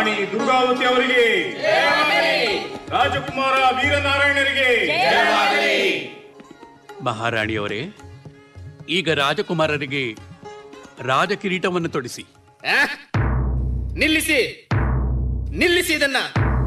ರಾಣಿ ದುರ್ಗಾವತಿ ಅವರಿಗೆ ರಾಜಕುಮಾರ ವೀರನಾರಾಯಣರಿಗೆ ಮಹಾರಾಣಿಯವರೇ ಈಗ ರಾಜಕುಮಾರರಿಗೆ ರಾಜ ಕಿರೀಟವನ್ನು ತೊಡಿಸಿ ಆ? ನಿಲ್ಲಿಸಿ ನಿಲ್ಲಿಸಿ ಇದನ್ನ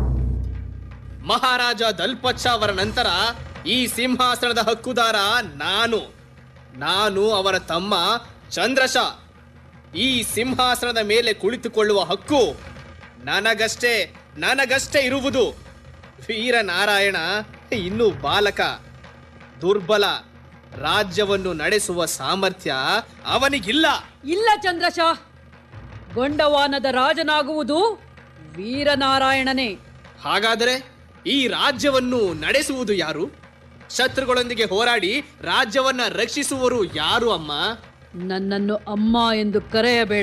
ಮಹಾರಾಜ ದಲ್ಪಚ್ಚ ಅವರ ನಂತರ ಈ ಸಿಂಹಾಸನದ ಹಕ್ಕುದಾರ ನಾನು ನಾನು ಅವರ ತಮ್ಮ ಚಂದ್ರಶ ಈ ಸಿಂಹಾಸನದ ಮೇಲೆ ಕುಳಿತುಕೊಳ್ಳುವ ಹಕ್ಕು ನನಗಷ್ಟೇ ನನಗಷ್ಟೇ ಇರುವುದು ವೀರನಾರಾಯಣ ಇನ್ನೂ ಬಾಲಕ ದುರ್ಬಲ ರಾಜ್ಯವನ್ನು ನಡೆಸುವ ಸಾಮರ್ಥ್ಯ ಅವನಿಗಿಲ್ಲ ಇಲ್ಲ ಚಂದ್ರಶ ಗೊಂಡವಾನದ ರಾಜನಾಗುವುದು ವೀರನಾರಾಯಣನೇ ಹಾಗಾದರೆ ಈ ರಾಜ್ಯವನ್ನು ನಡೆಸುವುದು ಯಾರು ಶತ್ರುಗಳೊಂದಿಗೆ ಹೋರಾಡಿ ರಾಜ್ಯವನ್ನ ರಕ್ಷಿಸುವರು ಯಾರು ಅಮ್ಮ ನನ್ನನ್ನು ಅಮ್ಮ ಎಂದು ಕರೆಯಬೇಡ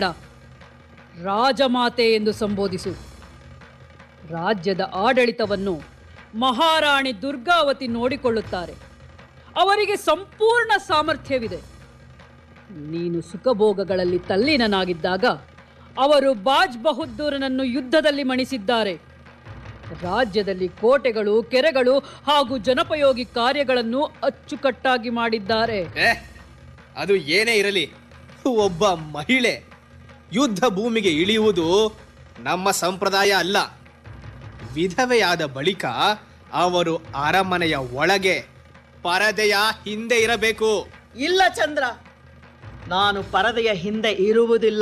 ರಾಜಮಾತೆ ಎಂದು ಸಂಬೋಧಿಸು ರಾಜ್ಯದ ಆಡಳಿತವನ್ನು ಮಹಾರಾಣಿ ದುರ್ಗಾವತಿ ನೋಡಿಕೊಳ್ಳುತ್ತಾರೆ ಅವರಿಗೆ ಸಂಪೂರ್ಣ ಸಾಮರ್ಥ್ಯವಿದೆ ನೀನು ಸುಖಭೋಗಗಳಲ್ಲಿ ತಲ್ಲೀನನಾಗಿದ್ದಾಗ ಅವರು ಬಾಜ್ ಬಹದ್ದೂರನನ್ನು ಯುದ್ಧದಲ್ಲಿ ಮಣಿಸಿದ್ದಾರೆ ರಾಜ್ಯದಲ್ಲಿ ಕೋಟೆಗಳು ಕೆರೆಗಳು ಹಾಗೂ ಜನಪಯೋಗಿ ಕಾರ್ಯಗಳನ್ನು ಅಚ್ಚುಕಟ್ಟಾಗಿ ಮಾಡಿದ್ದಾರೆ ಏ ಅದು ಏನೇ ಇರಲಿ ಒಬ್ಬ ಮಹಿಳೆ ಯುದ್ಧ ಭೂಮಿಗೆ ಇಳಿಯುವುದು ನಮ್ಮ ಸಂಪ್ರದಾಯ ಅಲ್ಲ ವಿಧವೆಯಾದ ಬಳಿಕ ಅವರು ಅರಮನೆಯ ಒಳಗೆ ಪರದೆಯ ಹಿಂದೆ ಇರಬೇಕು ಇಲ್ಲ ಚಂದ್ರ ನಾನು ಪರದೆಯ ಹಿಂದೆ ಇರುವುದಿಲ್ಲ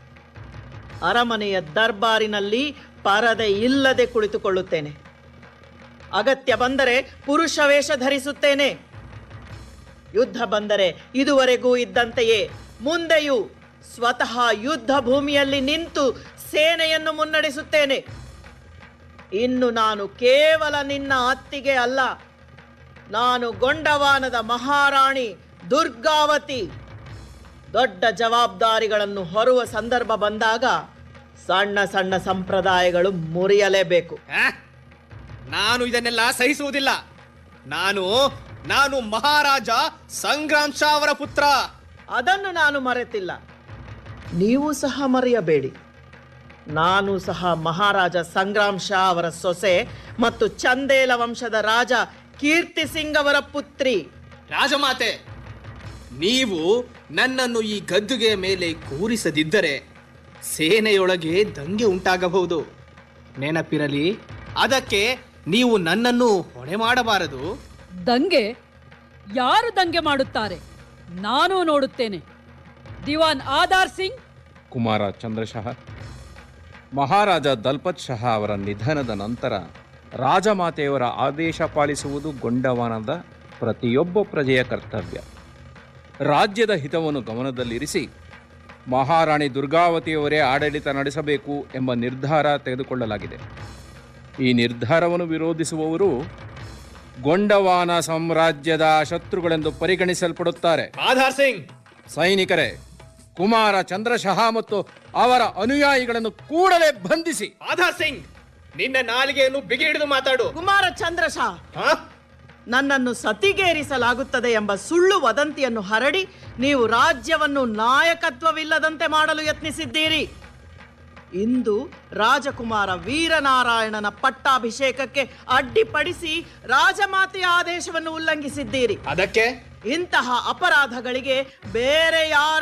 ಅರಮನೆಯ ದರ್ಬಾರಿನಲ್ಲಿ ಪರದೆ ಇಲ್ಲದೆ ಕುಳಿತುಕೊಳ್ಳುತ್ತೇನೆ ಅಗತ್ಯ ಬಂದರೆ ಪುರುಷ ವೇಷ ಧರಿಸುತ್ತೇನೆ ಯುದ್ಧ ಬಂದರೆ ಇದುವರೆಗೂ ಇದ್ದಂತೆಯೇ ಮುಂದೆಯೂ ಸ್ವತಃ ಯುದ್ಧ ಭೂಮಿಯಲ್ಲಿ ನಿಂತು ಸೇನೆಯನ್ನು ಮುನ್ನಡೆಸುತ್ತೇನೆ ಇನ್ನು ನಾನು ಕೇವಲ ನಿನ್ನ ಅತ್ತಿಗೆ ಅಲ್ಲ ನಾನು ಗೊಂಡವಾನದ ಮಹಾರಾಣಿ ದುರ್ಗಾವತಿ ದೊಡ್ಡ ಜವಾಬ್ದಾರಿಗಳನ್ನು ಹೊರುವ ಸಂದರ್ಭ ಬಂದಾಗ ಸಣ್ಣ ಸಣ್ಣ ಸಂಪ್ರದಾಯಗಳು ಮುರಿಯಲೇಬೇಕು ಆ? ನಾನು ಇದನ್ನೆಲ್ಲ ಸಹಿಸುವುದಿಲ್ಲ ನಾನು ನಾನು ಮಹಾರಾಜ ಸಂಗ್ರಾಮ್ ಶಾ ಅವರ ಪುತ್ರ ಅದನ್ನು ನಾನು ಮರೆತಿಲ್ಲ ನೀವು ಸಹ ಮರೆಯಬೇಡಿ ನಾನು ಸಹ ಮಹಾರಾಜ ಸಂಗ್ರಾಮ್ ಶಾ ಅವರ ಸೊಸೆ ಮತ್ತು ಚಂದೇಲ ವಂಶದ ರಾಜ ಕೀರ್ತಿ ಸಿಂಗ್ ಅವರ ಪುತ್ರಿ ರಾಜಮಾತೆ ನೀವು ನನ್ನನ್ನು ಈ ಗದ್ದುಗೆಯ ಮೇಲೆ ಕೂರಿಸದಿದ್ದರೆ ಸೇನೆಯೊಳಗೆ ದಂಗೆ ಉಂಟಾಗಬಹುದು ನೆನಪಿರಲಿ ಅದಕ್ಕೆ ನೀವು ನನ್ನನ್ನು ಹೊಣೆ ಮಾಡಬಾರದು ದಂಗೆ ಯಾರು ದಂಗೆ ಮಾಡುತ್ತಾರೆ ನಾನು ನೋಡುತ್ತೇನೆ ದಿವಾನ್ ಆಧಾರ್ ಸಿಂಗ್ ಕುಮಾರ ಚಂದ್ರಶಃ ಮಹಾರಾಜ ದಲ್ಪತ್ ಶಹ ಅವರ ನಿಧನದ ನಂತರ ರಾಜಮಾತೆಯವರ ಆದೇಶ ಪಾಲಿಸುವುದು ಗೊಂಡವಾನದ ಪ್ರತಿಯೊಬ್ಬ ಪ್ರಜೆಯ ಕರ್ತವ್ಯ ರಾಜ್ಯದ ಹಿತವನ್ನು ಗಮನದಲ್ಲಿರಿಸಿ ಮಹಾರಾಣಿ ದುರ್ಗಾವತಿಯವರೇ ಆಡಳಿತ ನಡೆಸಬೇಕು ಎಂಬ ನಿರ್ಧಾರ ತೆಗೆದುಕೊಳ್ಳಲಾಗಿದೆ ಈ ನಿರ್ಧಾರವನ್ನು ವಿರೋಧಿಸುವವರು ಗೊಂಡವಾನ ಸಾಮ್ರಾಜ್ಯದ ಶತ್ರುಗಳೆಂದು ಪರಿಗಣಿಸಲ್ಪಡುತ್ತಾರೆ ಆಧಾರ್ ಸಿಂಗ್ ಸೈನಿಕರೇ ಕುಮಾರ ಚಂದ್ರಶಃ ಮತ್ತು ಅವರ ಅನುಯಾಯಿಗಳನ್ನು ಕೂಡಲೇ ಬಂಧಿಸಿ ಆಧಾರ್ ಸಿಂಗ್ ನಿನ್ನ ನಾಲಿಗೆಯನ್ನು ಬಿಗಿ ಹಿಡಿದು ಮಾತಾಡು ಕುಮಾರ ಚಂದ್ರಶಾ ಹಾ? ನನ್ನನ್ನು ಸತಿಗೇರಿಸಲಾಗುತ್ತದೆ ಎಂಬ ಸುಳ್ಳು ವದಂತಿಯನ್ನು ಹರಡಿ ನೀವು ರಾಜ್ಯವನ್ನು ನಾಯಕತ್ವವಿಲ್ಲದಂತೆ ಮಾಡಲು ಯತ್ನಿಸಿದ್ದೀರಿ ಇಂದು ರಾಜಕುಮಾರ ವೀರನಾರಾಯಣನ ಪಟ್ಟಾಭಿಷೇಕಕ್ಕೆ ಅಡ್ಡಿಪಡಿಸಿ ರಾಜಮಾತೆಯ ಆದೇಶವನ್ನು ಉಲ್ಲಂಘಿಸಿದ್ದೀರಿ ಅದಕ್ಕೆ ಇಂತಹ ಅಪರಾಧಗಳಿಗೆ ಬೇರೆ ಯಾರ